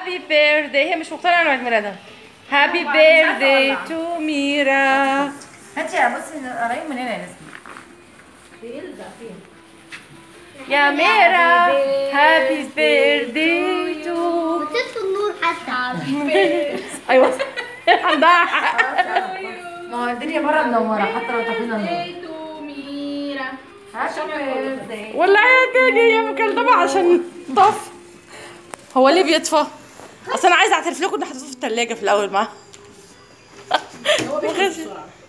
هابي بيرثدي هي مش مقتنعه انه عيد ميلادها هابي بيرثدي تو ميرا هاتي يا بصي قريب من هنا يا نسمة يا ميرا هابي بيرثدي تو وتطفي النور حتى ايوه عندها حق ما هو الدنيا بره منورة حتى لو طفينا النور تو ميرا هاتي والله يا تاني هي مكلمة عشان طف هو ليه بيطفى؟ اصل انا عايزه اعترف لكم ان حطيته في الثلاجه في الاول ما هو بيخلص بسرعه